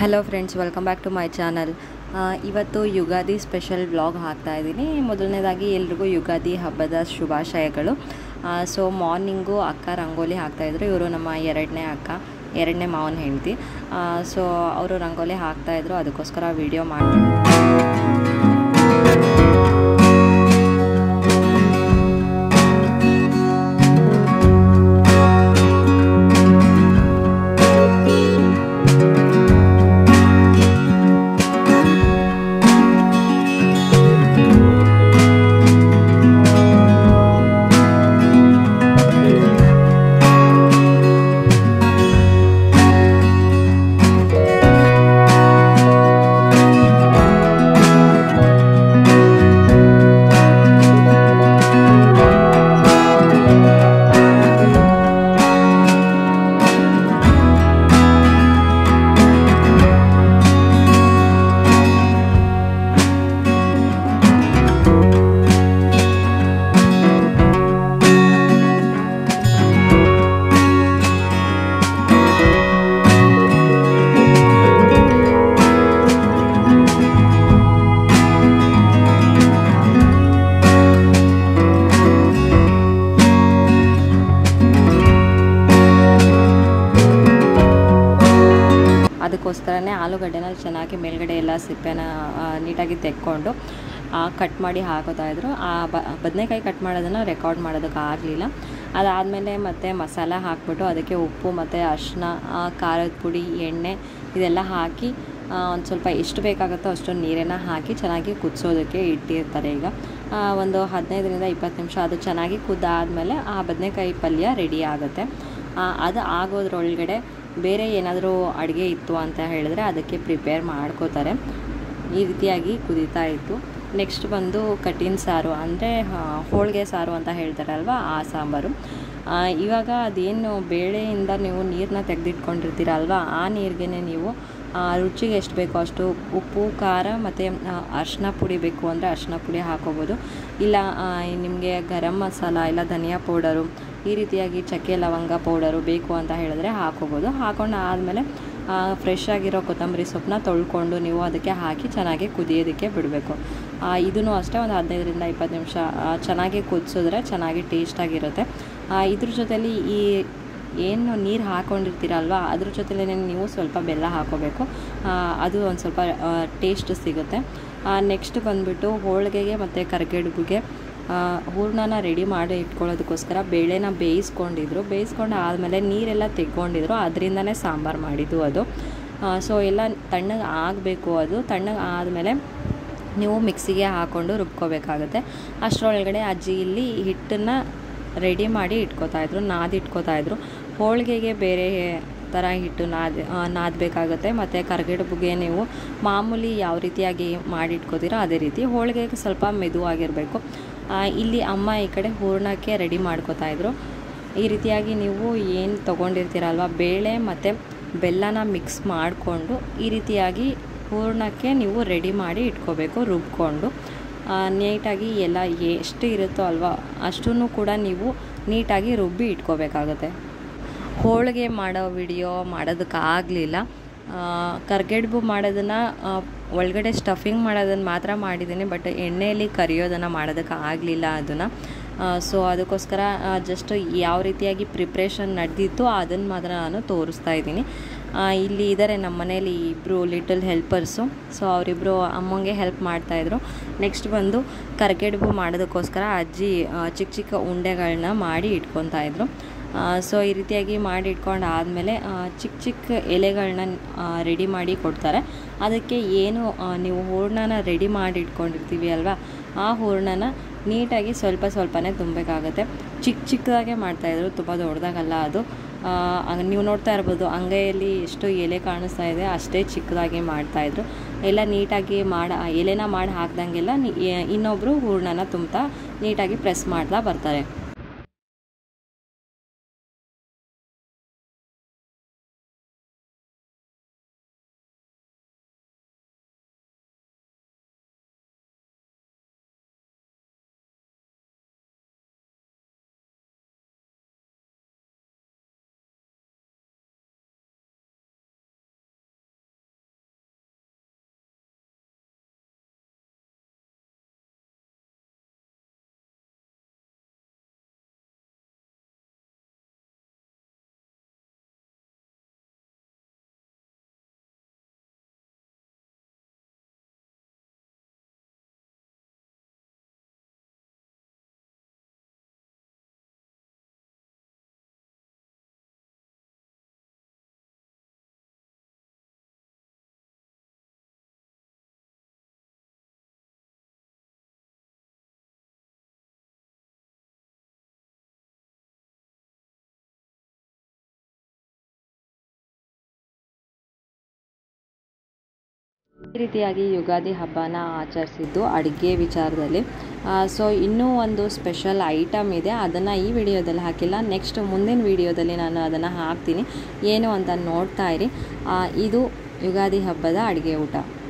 hello friends welcome back to my channel ಇವತ್ತು Ugadi special vlog ಹಾಕ್ತಾ ಇದ್ದೀನಿ ಮೊದಲನೇದಾಗಿ ಎಲ್ರಿಗೂ ಯುಗಾದಿ ಹಬ್ಬದ ಶುಭಾಶಯಗಳು ಸೊ ಮಾರ್ನಿಂಗು ಅಕ್ಕ ರಂಗೋಲಿ ಹಾಕ್ತಾಯಿದ್ರು ಇವರು ನಮ್ಮ ಎರಡನೇ ಅಕ್ಕ ಎರಡನೇ ಮಾವನ ಹೆಂಡತಿ ಸೊ ಅವರು ರಂಗೋಲಿ ಹಾಕ್ತಾಯಿದ್ರು ಅದಕ್ಕೋಸ್ಕರ ವೀಡಿಯೋ ಮಾಡಿ ಅದಕ್ಕೋಸ್ಕರನೇ ಆಲೂಗಡ್ಡೆನ ಚೆನ್ನಾಗಿ ಮೇಲ್ಗಡೆ ಎಲ್ಲ ಸಿಪ್ಪೆನ ಆ, ನೀಟಾಗಿ ತೆಕ್ಕೊಂಡು ಕಟ್ ಮಾಡಿ ಹಾಕೋತಾ ಇದ್ರು ಆ ಬ ಬದನೆಕಾಯಿ ಕಟ್ ಮಾಡೋದನ್ನು ರೆಕಾರ್ಡ್ ಮಾಡೋದಕ್ಕೆ ಆಗಲಿಲ್ಲ ಅದಾದಮೇಲೆ ಮತ್ತೆ ಮಸಾಲ ಹಾಕ್ಬಿಟ್ಟು ಅದಕ್ಕೆ ಉಪ್ಪು ಮತ್ತು ಅರಿಶಿನ ಖಾರದ ಪುಡಿ ಎಣ್ಣೆ ಇದೆಲ್ಲ ಹಾಕಿ ಒಂದು ಸ್ವಲ್ಪ ಎಷ್ಟು ಬೇಕಾಗುತ್ತೋ ಅಷ್ಟು ನೀರನ್ನು ಹಾಕಿ ಚೆನ್ನಾಗಿ ಕುದಿಸೋದಕ್ಕೆ ಇಟ್ಟಿರ್ತಾರೆ ಈಗ ಆ, ಒಂದು ಹದಿನೈದರಿಂದ ಇಪ್ಪತ್ತು ನಿಮಿಷ ಅದು ಚೆನ್ನಾಗಿ ಕುದ್ದಾದಮೇಲೆ ಆ ಬದನೆಕಾಯಿ ಪಲ್ಯ ರೆಡಿ ಆಗುತ್ತೆ ಆ, ಅದು ಆಗೋದ್ರೊಳಗಡೆ ಬೇರೆ ಏನಾದರೂ ಅಡುಗೆ ಇತ್ತು ಅಂತ ಹೇಳಿದ್ರೆ ಅದಕ್ಕೆ ಪ್ರಿಪೇರ್ ಮಾಡ್ಕೋತಾರೆ ಈ ರೀತಿಯಾಗಿ ಕುದೀತಾ ಇತ್ತು ನೆಕ್ಸ್ಟ್ ಬಂದು ಕಟ್ಟಿನ ಸಾರು ಅಂದರೆ ಹೋಳಿಗೆ ಸಾರು ಅಂತ ಹೇಳ್ತಾರಲ್ವ ಆ ಸಾಂಬಾರು ಆ, ಇವಾಗ ಅದೇನು ಬೇಳೆಯಿಂದ ನೀವು ನೀರನ್ನ ತೆಗೆದಿಟ್ಕೊಂಡಿರ್ತೀರಲ್ವ ಆ ನೀರಿಗೆ ನೀವು ಆ, ರುಚಿಗೆ ಎಷ್ಟು ಬೇಕೋ ಅಷ್ಟು ಉಪ್ಪು ಖಾರ ಮತ್ತು ಅರಿಶಿನ ಪುಡಿ ಬೇಕು ಅಂದರೆ ಅರಿಶಿನ ಪುಡಿ ಹಾಕೋಬೋದು ಇಲ್ಲ ನಿಮಗೆ ಗರಂ ಮಸಾಲ ಇಲ್ಲ ಧನಿಯಾ ಪೌಡರು ಈ ರೀತಿಯಾಗಿ ಚಕ್ಕೆ ಲವಂಗ ಪೌಡರು ಬೇಕು ಅಂತ ಹೇಳಿದ್ರೆ ಹಾಕೋಬೋದು ಹಾಕೊಂಡು ಆದಮೇಲೆ ಫ್ರೆಶ್ ಆಗಿರೋ ಕೊತ್ತಂಬರಿ ಸೊಪ್ಪನ್ನ ತೊಳ್ಕೊಂಡು ನೀವು ಅದಕ್ಕೆ ಹಾಕಿ ಚೆನ್ನಾಗಿ ಕುದಿಯೋದಕ್ಕೆ ಬಿಡಬೇಕು ಇದೂ ಅಷ್ಟೇ ಒಂದು ಹದಿನೈದರಿಂದ ಇಪ್ಪತ್ತು ನಿಮಿಷ ಆ, ಚೆನ್ನಾಗಿ ಕುದಿಸಿದ್ರೆ ಚೆನ್ನಾಗಿ ಟೇಸ್ಟಾಗಿರುತ್ತೆ ಇದ್ರ ಜೊತೆಲಿ ಈ ಏನು ನೀರು ಹಾಕ್ಕೊಂಡಿರ್ತೀರಲ್ವ ಅದ್ರ ಜೊತೆಲೇ ನೀವು ಸ್ವಲ್ಪ ಬೆಲ್ಲ ಹಾಕೋಬೇಕು ಆ, ಅದು ಒಂದು ಸ್ವಲ್ಪ ಟೇಸ್ಟ್ ಸಿಗುತ್ತೆ ನೆಕ್ಸ್ಟ್ ಬಂದುಬಿಟ್ಟು ಹೋಳಿಗೆಗೆ ಮತ್ತು ಕರ್ಗೆಡ್ಬುಗೆ ಹೂರ್ಣನ ರೆಡಿ ಮಾಡಿ ಇಟ್ಕೊಳ್ಳೋದಕ್ಕೋಸ್ಕರ ಬೇಳೆನ ಬೇಯಿಸ್ಕೊಂಡಿದ್ರು ಬೇಯಿಸ್ಕೊಂಡು ಆದಮೇಲೆ ನೀರೆಲ್ಲ ತೆಗ್ಕೊಂಡಿದ್ರು ಅದರಿಂದನೇ ಸಾಂಬಾರು ಮಾಡಿದ್ದು ಅದು ಸೊ ಎಲ್ಲ ತಣ್ಣಗೆ ಆಗಬೇಕು ಅದು ತಣ್ಣಗೆ ಆದಮೇಲೆ ನೀವು ಮಿಕ್ಸಿಗೆ ಹಾಕ್ಕೊಂಡು ರುಬ್ಕೋಬೇಕಾಗುತ್ತೆ ಅಷ್ಟರೊಳಗಡೆ ಅಜ್ಜಿ ಇಲ್ಲಿ ಹಿಟ್ಟನ್ನು ರೆಡಿ ಮಾಡಿ ಇಟ್ಕೋತಾಯಿದ್ರು ನಾದಿ ಇಟ್ಕೋತಾಯಿದ್ರು ಹೋಳಿಗೆಗೆ ಬೇರೆ ಥರ ಹಿಟ್ಟು ನಾದ್ ನಾದಬೇಕಾಗುತ್ತೆ ಮತ್ತು ಕರ್ಗಡುಬುಗೆ ನೀವು ಮಾಮೂಲಿ ಯಾವ ರೀತಿಯಾಗಿ ಮಾಡಿ ಇಟ್ಕೋತೀರೋ ಅದೇ ರೀತಿ ಹೋಳಿಗೆಗೆ ಸ್ವಲ್ಪ ಮೆದುವಾಗಿರಬೇಕು ಇಲ್ಲಿ ಅಮ್ಮ ಈ ಕಡೆ ಹೂರ್ಣಕ್ಕೆ ರೆಡಿ ಮಾಡ್ಕೋತಾಯಿದ್ರು ಈ ರೀತಿಯಾಗಿ ನೀವು ಏನು ತೊಗೊಂಡಿರ್ತೀರಲ್ವ ಬೇಳೆ ಮತ್ತು ಬೆಲ್ಲನ ಮಿಕ್ಸ್ ಮಾಡಿಕೊಂಡು ಈ ರೀತಿಯಾಗಿ ಹೂರ್ಣಕ್ಕೆ ನೀವು ರೆಡಿ ಮಾಡಿ ಇಟ್ಕೋಬೇಕು ರುಬ್ಕೊಂಡು ನೀಟಾಗಿ ಎಲ್ಲ ಎಷ್ಟು ಇರುತ್ತೋ ಅಲ್ವಾ ಅಷ್ಟನ್ನು ಕೂಡ ನೀವು ನೀಟಾಗಿ ರುಬ್ಬಿ ಇಟ್ಕೋಬೇಕಾಗುತ್ತೆ ಹೋಳಿಗೆ ಮಾಡೋ ವಿಡಿಯೋ ಮಾಡೋದಕ್ಕಾಗಲಿಲ್ಲ ಕರ್ಗೆಡ್ಬು ಮಾಡೋದನ್ನು ಒಳಗಡೆ ಸ್ಟಫಿಂಗ್ ಮಾಡೋದನ್ನು ಮಾತ್ರ ಮಾಡಿದ್ದೀನಿ ಬಟ್ ಎಣ್ಣೆಯಲ್ಲಿ ಕರಿಯೋದನ್ನು ಮಾಡೋದಕ್ಕೆ ಆಗಲಿಲ್ಲ ಅದನ್ನು ಸೊ ಅದಕ್ಕೋಸ್ಕರ ಜಸ್ಟ್ ಯಾವ ರೀತಿಯಾಗಿ ಪ್ರಿಪ್ರೇಷನ್ ನಡೆದಿತ್ತು ಅದನ್ನು ಮಾತ್ರ ನಾನು ತೋರಿಸ್ತಾ ಇದ್ದೀನಿ ಇಲ್ಲಿ ಇದ್ದಾರೆ ನಮ್ಮ ಮನೇಲಿ ಇಬ್ಬರು ಲಿಟಲ್ ಹೆಲ್ಪರ್ಸು ಸೊ ಅವರಿಬ್ಬರು ಅಮ್ಮಂಗೆ ಹೆಲ್ಪ್ ಮಾಡ್ತಾಯಿದ್ರು ನೆಕ್ಸ್ಟ್ ಬಂದು ಕರ್ಗೆಡ್ಬು ಮಾಡೋದಕ್ಕೋಸ್ಕರ ಅಜ್ಜಿ ಚಿಕ್ಕ ಚಿಕ್ಕ ಉಂಡೆಗಳನ್ನ ಮಾಡಿ ಇಟ್ಕೊತಾ ಇದ್ರು ಸೊ ಈ ರೀತಿಯಾಗಿ ಮಾಡಿ ಇಟ್ಕೊಂಡು ಆದಮೇಲೆ ಚಿಕ್ಕ ಚಿಕ್ಕ ಎಲೆಗಳನ್ನ ರೆಡಿ ಮಾಡಿ ಕೊಡ್ತಾರೆ ಅದಕ್ಕೆ ಏನು ನೀವು ಹೂರ್ಣನ ರೆಡಿ ಮಾಡಿ ಇಟ್ಕೊಂಡಿರ್ತೀವಿ ಅಲ್ವಾ ಆ ಹೂರ್ಣನ ನೀಟಾಗಿ ಸ್ವಲ್ಪ ಸ್ವಲ್ಪನೇ ತುಂಬಬೇಕಾಗುತ್ತೆ ಚಿಕ್ಕ ಚಿಕ್ಕದಾಗೆ ಮಾಡ್ತಾಯಿದ್ರು ತುಂಬ ದೊಡ್ಡದಾಗಲ್ಲ ಅದು ನೀವು ನೋಡ್ತಾ ಇರ್ಬೋದು ಅಂಗೈಯಲ್ಲಿ ಎಷ್ಟು ಎಲೆ ಕಾಣಿಸ್ತಾ ಇದೆ ಅಷ್ಟೇ ಚಿಕ್ಕದಾಗಿ ಮಾಡ್ತಾಯಿದ್ರು ಎಲ್ಲ ನೀಟಾಗಿ ಮಾಡಿ ಎಲೆನ ಮಾಡಿ ಹಾಕ್ದಂಗೆಲ್ಲ ಇನ್ನೊಬ್ಬರು ಹೂರ್ಣನ ತುಂಬ್ತಾ ನೀಟಾಗಿ ಪ್ರೆಸ್ ಮಾಡ್ತಾ ಬರ್ತಾರೆ ಈ ರೀತಿಯಾಗಿ ಯುಗಾದಿ ಹಬ್ಬನ ಆಚರಿಸಿದ್ದು ಅಡುಗೆ ವಿಚಾರದಲ್ಲಿ ಸೊ ಇನ್ನೂ ಒಂದು ಸ್ಪೆಷಲ್ ಐಟಮ್ ಇದೆ ಅದನ್ನು ಈ ವಿಡಿಯೋದಲ್ಲಿ ಹಾಕಿಲ್ಲ ನೆಕ್ಸ್ಟ್ ಮುಂದಿನ ವಿಡಿಯೋದಲ್ಲಿ ನಾನು ಅದನ್ನು ಹಾಕ್ತೀನಿ ಏನು ಅಂತ ನೋಡ್ತಾ ಇರಿ ಆ, ಇದು ಯುಗಾದಿ ಹಬ್ಬದ ಅಡುಗೆ ಊಟ